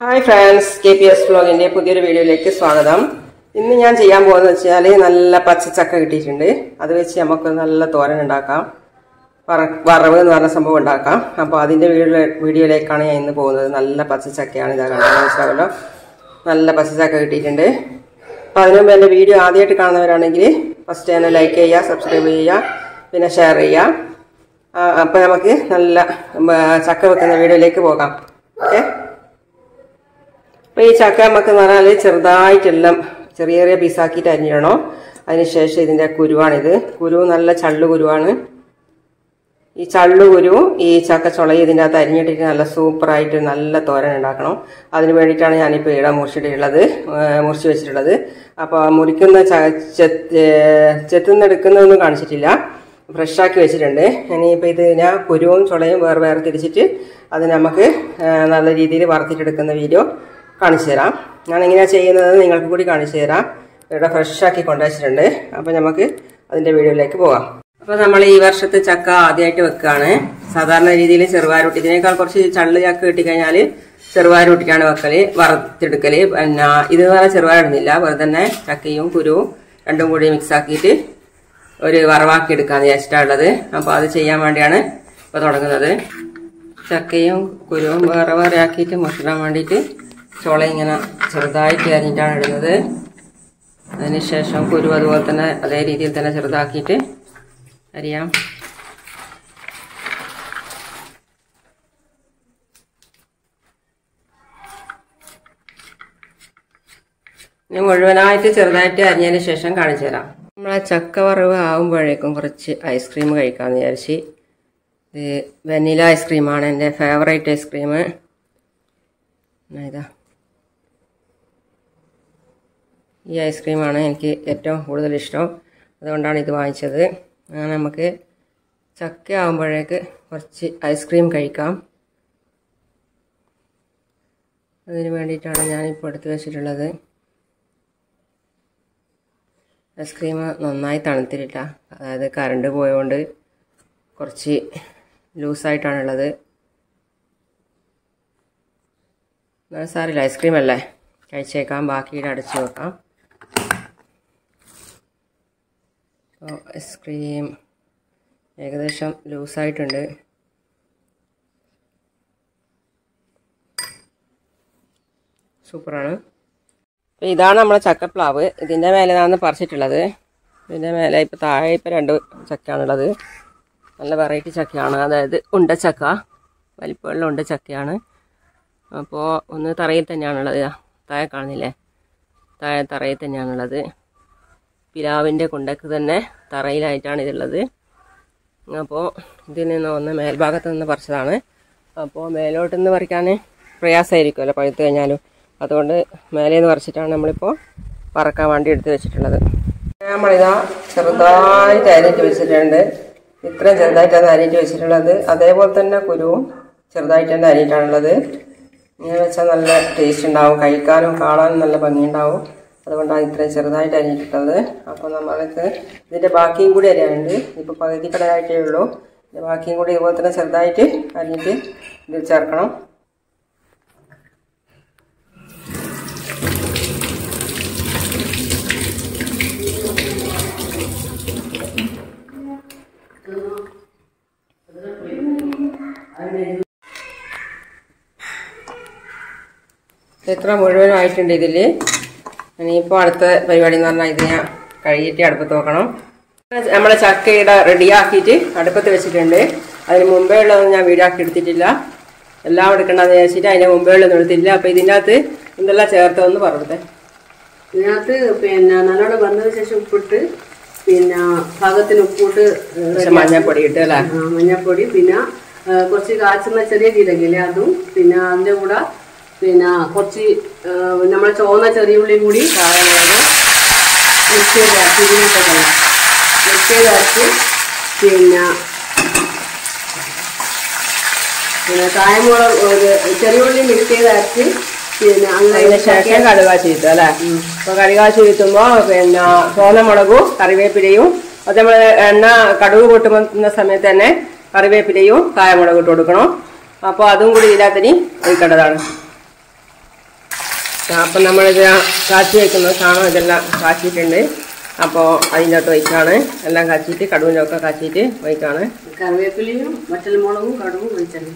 hi friends K P S വ്ലോഗിന്റെ പുതിയൊരു വീഡിയോയിലേക്ക് സ്വാഗതം ഇന്ന് ഞാൻ ചെയ്യാൻ പോകുന്നത് വെച്ചാൽ നല്ല പച്ചച്ചക്ക കിട്ടിയിട്ടുണ്ട് അത് വെച്ച് നമുക്ക് നല്ല തോരൻ ഉണ്ടാക്കാം വറ- വറവ് എന്ന് പറഞ്ഞ സംഭവം ഉണ്ടാക്കാം അപ്പോൾ അതിന്റെ വീഡിയോ വീഡിയോയിലേക്കാണ് ഞാൻ ഇന്ന് പോകുന്നത് നല്ല പച്ചച്ചക്കയാണ് ഇതാ കാണാൻ മനസ്സിലാവല്ലോ നല്ല പച്ചച്ചക്ക കിട്ടിയിട്ടുണ്ട് അപ്പോൾ അതിനു മുമ്പ് എൻ്റെ വീഡിയോ ആദ്യമായിട്ട് കാണുന്നവരാണെങ്കിൽ ഫസ്റ്റ് തന്നെ ലൈക്ക് ചെയ്യുക സബ്സ്ക്രൈബ് ചെയ്യുക പിന്നെ ഷെയർ ചെയ്യുക അപ്പോൾ നമുക്ക് നല്ല ഉം, ചക്ക വെക്കുന്ന വീഡിയോയിലേക്ക് പോകാം ഓക്കെ അപ്പോൾ ഈ ചക്ക നമുക്ക് എന്ന് പറഞ്ഞാൽ ചെറുതായിട്ടെല്ലാം ചെറിയ ചെറിയ പീസാക്കിയിട്ട് അരിഞ്ഞിടണം അതിനുശേഷം ഇതിൻ്റെ കുരുവാണിത് കുരു നല്ല ചള്ളു കുരുവാണ് ഈ ചള്ളു കുരു ഈ ചക്ക ചുളയും ഇതിൻ്റെ അകത്ത് അരിഞ്ഞിട്ടിട്ട് നല്ല സൂപ്പറായിട്ട് നല്ല തോരൻ ഉണ്ടാക്കണം അതിന് വേണ്ടിയിട്ടാണ് ഞാനിപ്പോൾ ഇവിടെ മുറിച്ചിട്ടുള്ളത് ഏഹ് മുറിച്ച് വെച്ചിട്ടുള്ളത് അപ്പോൾ മുറിക്കുന്ന ച ചെത്ത് ചെത്തുന്നെടുക്കുന്നതൊന്നും കാണിച്ചിട്ടില്ല ഫ്രഷാക്കി വെച്ചിട്ടുണ്ട് ഇനിയിപ്പോൾ ഇത് ഞാൻ കുരുവും ചുളയും വേറെ വേറെ തിരിച്ചിട്ട് അത് നമുക്ക് ഏഹ് നല്ല രീതിയിൽ വറുത്തിട്ടെടുക്കുന്ന വീഡിയോ കാണിച്ചു തരാം ഞാൻ എങ്ങനെയാണ് ചെയ്യുന്നത് നിങ്ങൾക്ക് കൂടി കാണിച്ചു തരാം ഇവിടെ ഫ്രഷാക്കി കൊണ്ടുവച്ചിട്ടുണ്ട് അപ്പോൾ നമുക്ക് അതിൻ്റെ വീഡിയോയിലേക്ക് പോകാം അപ്പോൾ നമ്മൾ ഈ വർഷത്തെ ചക്ക ആദ്യമായിട്ട് വെക്കുകയാണ് സാധാരണ രീതിയിൽ ചെറുവാരൂട്ടി ഇതിനേക്കാൾ കുറച്ച് ചള്ള് ചക്ക കിട്ടിക്കഴിഞ്ഞാൽ ചെറുവാരൂട്ടിക്കാണ് വെക്കല് വറുത്തെടുക്കല് പിന്നെ ഇത് പറഞ്ഞാൽ ചെറുവാരിടുന്നില്ല വെറുതെ തന്നെ ചക്കയും കുരുവും രണ്ടും കൂടി മിക്സ് ആക്കിയിട്ട് ഒരു വറവാക്കി എടുക്കാന്ന് വിചാരിച്ചിട്ടുള്ളത് അപ്പോൾ അത് ചെയ്യാൻ വേണ്ടിയാണ് ഇപ്പോൾ തുടങ്ങുന്നത് ചക്കയും കുരുവും വേറെ വേറെ ആക്കിയിട്ട് മുഷിടാൻ വേണ്ടിയിട്ട് ചോള ഇങ്ങനെ ചെറുതായിട്ട് അരിഞ്ഞിട്ടാണ് ഇടുന്നത് അതിനുശേഷം കുരു അതുപോലെ തന്നെ അതേ രീതിയിൽ തന്നെ ചെറുതാക്കിയിട്ട് അരിയാം ഇനി മുഴുവനായിട്ട് ചെറുതായിട്ട് അരിഞ്ഞതിന് ശേഷം കാണിച്ചു തരാം നമ്മളെ ചക്ക വറവ് ആകുമ്പോഴേക്കും കുറച്ച് ഐസ്ക്രീം കഴിക്കാമെന്ന് വിചാരിച്ച് ഇത് വെനില ഐസ്ക്രീമാണ് എൻ്റെ ഫേവറേറ്റ് ഐസ്ക്രീം ഇതാ ഈ ഐസ്ക്രീമാണ് എനിക്ക് ഏറ്റവും കൂടുതൽ ഇഷ്ടം അതുകൊണ്ടാണ് ഇത് വാങ്ങിച്ചത് അങ്ങനെ നമുക്ക് ചക്ക ആകുമ്പോഴേക്ക് കുറച്ച് ഐസ്ക്രീം കഴിക്കാം അതിന് വേണ്ടിയിട്ടാണ് ഞാനിപ്പോൾ എടുത്തു വെച്ചിട്ടുള്ളത് ഐസ്ക്രീം നന്നായി തണുത്തിട്ടില്ല അതായത് കറണ്ട് പോയതുകൊണ്ട് കുറച്ച് ലൂസായിട്ടാണുള്ളത് എന്നാൽ സാറില്ല ഐസ്ക്രീം അല്ലേ കഴിച്ചേക്കാം ബാക്കിയുടെ അടച്ചു വെക്കാം അപ്പോൾ ഐസ്ക്രീം ഏകദേശം ലൂസായിട്ടുണ്ട് സൂപ്പറാണ് അപ്പോൾ ഇതാണ് നമ്മളെ ചക്കപ്ലാവ് ഇതിൻ്റെ മേലെയാണ് പറിച്ചിട്ടുള്ളത് ഇതിൻ്റെ മേലെ ഇപ്പോൾ താഴെ ഇപ്പോൾ രണ്ട് ചക്കയാണുള്ളത് നല്ല വെറൈറ്റി ചക്കയാണ് അതായത് ഉണ്ടച്ചക്ക വലിപ്പമുള്ള ഉണ്ടച്ചക്കയാണ് അപ്പോൾ ഒന്ന് തറയിൽ തന്നെയാണുള്ളത് ദാ താഴെ കാണുന്നില്ലേ താഴെ തറയിൽ തന്നെയാണുള്ളത് പിലാവിൻ്റെ കുണ്ടക്ക് തന്നെ തറയിലായിട്ടാണ് ഇതുള്ളത് അപ്പോൾ ഇതിൽ നിന്ന് ഒന്ന് മേൽഭാഗത്ത് നിന്ന് പറിച്ചതാണ് അപ്പോൾ മേലോട്ട് നിന്ന് പറിക്കാൻ പ്രയാസമായിരിക്കുമല്ലോ പഴുത്ത് കഴിഞ്ഞാലും അതുകൊണ്ട് മേലെ നിന്ന് പറിച്ചിട്ടാണ് നമ്മളിപ്പോൾ പറക്കാൻ വേണ്ടി എടുത്ത് വെച്ചിട്ടുള്ളത് നമ്മളിതാ ചെറുതായിട്ട് അരിഞ്ഞിട്ട് വെച്ചിട്ടുണ്ട് ഇത്രയും ചെറുതായിട്ടാണ് അരിഞ്ഞിട്ട് വെച്ചിട്ടുള്ളത് അതേപോലെ തന്നെ കുരുവും ചെറുതായിട്ട് തന്നെ അരിഞ്ഞിട്ടാണുള്ളത് ഇങ്ങനെ വെച്ചാൽ നല്ല ടേസ്റ്റ് ഉണ്ടാവും കഴിക്കാനും കാണാനും നല്ല ഭംഗിയുണ്ടാവും അതുകൊണ്ടാണ് ഇത്രയും ചെറുതായിട്ട് അരിഞ്ഞിട്ടുള്ളത് അപ്പോൾ നമ്മൾക്ക് ഇതിൻ്റെ ബാക്കിയും കൂടി അരിയാനുണ്ട് ഇപ്പോൾ പകുതി കടയായിട്ടേ ഉള്ളൂ ഇതിൻ്റെ ബാക്കിയും കൂടി ഇതുപോലെ തന്നെ ചെറുതായിട്ട് അരിഞ്ഞിട്ട് ഇതിൽ ചേർക്കണം ഇത്ര മുഴുവനായിട്ടുണ്ട് ഇതിൽ ഇനിയിപ്പോൾ അടുത്ത പരിപാടി എന്ന് പറഞ്ഞാൽ ഇത് ഞാൻ കഴുകിയിട്ട് അടുപ്പത്ത് വെക്കണം നമ്മളെ ചക്കയുടെ റെഡിയാക്കിയിട്ട് അടുപ്പത്ത് വെച്ചിട്ടുണ്ട് അതിന് മുമ്പേ ഉള്ളതൊന്നും ഞാൻ വീടാക്കി എടുത്തിട്ടില്ല എല്ലാം എടുക്കണമെന്ന് വിചാരിച്ചിട്ട് അതിന് മുമ്പേ ഉള്ളതൊന്നും എടുത്തിട്ടില്ല അപ്പോൾ ഇതിൻ്റെ അകത്ത് എന്തെല്ലാം ചേർത്തതെന്ന് പറഞ്ഞത് ഇതിനകത്ത് പിന്നെ നല്ലോണം വന്നതിന് ശേഷം ഉപ്പിട്ട് പിന്നെ പാകത്തിന് ഉപ്പിട്ട് കുറച്ച് മഞ്ഞൾപ്പൊടി ഇട്ട് അല്ലേ ആ, മഞ്ഞൾപ്പൊടി പിന്നെ ആ, കുറച്ച് കാച്ചുന്ന ചെറിയ ജീരകില്ലേ അതും പിന്നെ അതിൻ്റെ കൂടെ പിന്നെ കുറച്ച് ആ, നമ്മളെ ചുവന്ന ചെറിയ ഉള്ളി കൂടി കായമുളക് മിക്സ് ചെയ്ത് അരച്ച് ഇതിനകത്തൊക്കെ മിക്സ് ചെയ്ത് അരച്ച് പിന്നെ പിന്നെ കായമുളക് ഒരു ചെറിയ ഉള്ളി മിക്സ് ചെയ്ത് അരച്ച് പിന്നെ അങ്ങനെ അതിന് ശേഷം കടുകാശി കിട്ടും അല്ലേ അപ്പോൾ കടുകാശി കിട്ടുമ്പോൾ പിന്നെ ചോലമുളകും കറിവേപ്പിലയും അത് നമ്മൾ എണ്ണ കടുക് പൊട്ടുന്ന സമയത്ത് തന്നെ കറിവേപ്പിലയും കായമുളകും ഇട്ട് കൊടുക്കണം അപ്പോൾ അതും കൂടി ഇതിനകത്തിന് ഒഴിക്കേണ്ടതാണ് അപ്പം നമ്മളിത് കാച്ചി വെക്കുന്ന സാധനം ഇതെല്ലാം കാച്ചിയിട്ടുണ്ട് അപ്പോൾ അതിൻ്റെ അകത്ത് ഒഴിക്കാണ് എല്ലാം കാച്ചിയിട്ട് കടുവിൻ്റെ ഒക്കെ കാച്ചിയിട്ട് ഒഴിക്കാണ് കറിവേപ്പിലയും വറ്റൽമുളകും കടുവും വെളിച്ചെണ്ണ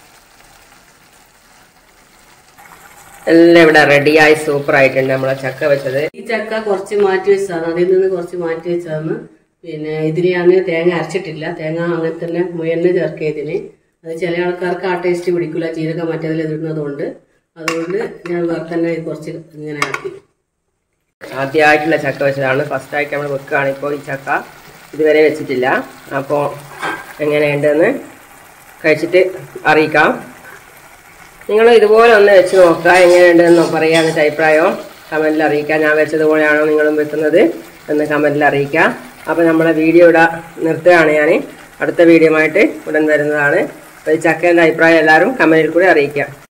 എല്ലാം ഇവിടെ റെഡിയായി സൂപ്പറായിട്ടുണ്ട് നമ്മളെ ചക്ക വെച്ചത് ഈ ചക്ക കുറച്ച് മാറ്റി വെച്ചതാണ് അതിൽ നിന്ന് കുറച്ച് മാറ്റി വെച്ചതാണ് പിന്നെ ഇതിന് ഞാൻ തേങ്ങ അരച്ചിട്ടില്ല തേങ്ങ അങ്ങനെ തന്നെ മുയലിന് ചേർക്കുക ഇതിന് അത് ചില ആൾക്കാർക്ക് ആ ടേസ്റ്റ് പിടിക്കില്ല ജീരക മറ്റേതിൽ ഇടുന്നതുകൊണ്ട് അതുകൊണ്ട് ഞാൻ വേറെ തന്നെ കുറച്ച് ഇങ്ങനെ ആക്കി ആദ്യമായിട്ടുള്ള ചക്ക വെച്ചതാണ് ഫസ്റ്റായിട്ട് നമ്മൾ വെക്കുകയാണ് ഇപ്പോൾ ഈ ചക്ക ഇതുവരെ വെച്ചിട്ടില്ല അപ്പോൾ എങ്ങനെയുണ്ടെന്ന് കഴിച്ചിട്ട് അറിയിക്കാം നിങ്ങൾ ഇതുപോലെ ഒന്ന് വെച്ച് നോക്കുക എങ്ങനെയുണ്ടെന്ന് പറയാൻ എന്നിട്ട് അഭിപ്രായം കമൻറ്റിൽ അറിയിക്കാം ഞാൻ വെച്ചതുപോലെയാണോ നിങ്ങളും വെക്കുന്നത് എന്ന് കമൻറ്റിൽ അറിയിക്കാം അപ്പോൾ നമ്മളെ വീഡിയോ ഇവിടെ നിർത്തുകയാണ് ഞാൻ അടുത്ത വീഡിയോ ആയിട്ട് ഉടൻ വരുന്നതാണ് അപ്പോൾ ഈ ചക്കേൻ്റെ അഭിപ്രായം എല്ലാവരും കമൻറ്റിൽ കൂടി അറിയിക്കാം